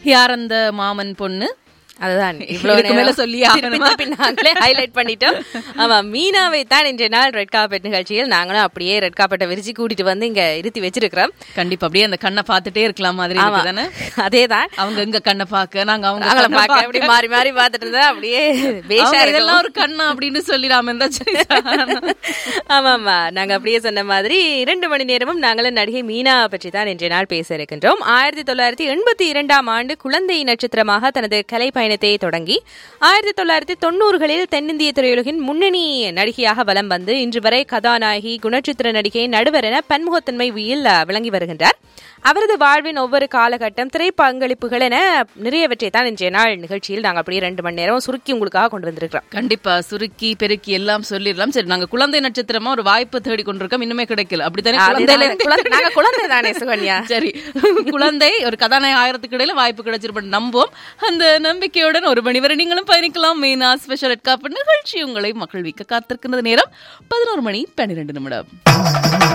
யார் அந்த மாமன் பொண்ணு அதுதான் இதுக்கு மேல சொல்லியே ஆகணுமா? நாங்களே ஹைலைட் பண்ணிட்டோம் ஆமா மீனாவை தான் இன்றைய நாள் ரெட் கார்பெட் நிகழ்ச்சியில் நாங்களும் அப்படியே ரெட் கார்பெட்டை விரிச்சு கூட்டிட்டு வந்து இங்க இருத்தி வச்சிருக்கிறோம் கண்டிப்பா அப்படியே அந்த கண்ணை பார்த்துட்டே இருக்கலாம் மாதிரி ஆமா தானே அதேதான் அவங்க எங்க கண்ணை பார்க்க நாங்க அவங்க அவங்கள கண்ணை பார்க்க அப்படி மாறி மாறி பார்த்துட்டு இருந்தா அப்படியே பேஷா அவங்க இருக்கும் இதெல்லாம் ஒரு கண்ணா அப்படின்னு சொல்லிடாம இருந்தா சரி. ஆமா ஆமா நாங்க அப்படியே சொன்ன மாதிரி இரண்டு மணி நேரமும் நாங்களும் நடிகை மீனா பற்றி தான் இன்றைய நாள் பேச இருக்கின்றோம் ஆயிரத்தி தொள்ளாயிரத்தி எண்பத்தி இரண்டாம் ஆண்டு குழந்தை நட்சத்திரமாக தனது கலை பயணத்தை தொடங்கி ஆயிரத்தி தொள்ளாயிரத்தி தொண்ணூறுகளில் தென்னிந்திய திரையுலகின் முன்னணி நடிகையாக வலம் வந்து இன்று வரை கதாநாயகி குணச்சித்திர நடிகை நடுவர் என பன்முகத்தன்மை வீயில் விளங்கி வருகின்றார் அவரது வாழ்வின் ஒவ்வொரு காலகட்டம் திரை பங்களிப்புகள் என நிறையவற்றை தான் இன்றைய நாள் நிகழ்ச்சியில் நாங்கள் அப்படியே ரெண்டு மணி நேரம் சுருக்கி உங்களுக்காக கொண்டு வந்திருக்கிறோம் கண்டிப்பா சுருக்கி பெருக்கி எல்லாம் சொல்லிடலாம் சரி நாங்க குழந்தை நட்சத்திரமா ஒரு வாய்ப்பு தேடி கொண்டிருக்கோம் இன்னுமே கிடைக்கல அப்படித்தானே குழந்தையில அதுதான் குழந்தை- நாங்க குழந்தை தானே சுகன்யா சரி குழந்தை ஒரு கதாநாயக ஆயிரத்துக்கு இடையில வாய்ப்பு கிடைச்சிருப்ப நம்புவோம் அந்த நம்பிக்கையுடன் ஒரு மணி வரை நீங்களும் பயணிக்கலாம் மெயினா ஸ்பெஷல் எட்காப்பு நிகழ்ச்சி உங்களை மகிழ்விக்க காத்திருக்கின்ற நேரம் பதினோரு மணி பன்னிரெண்டு நிமிடம்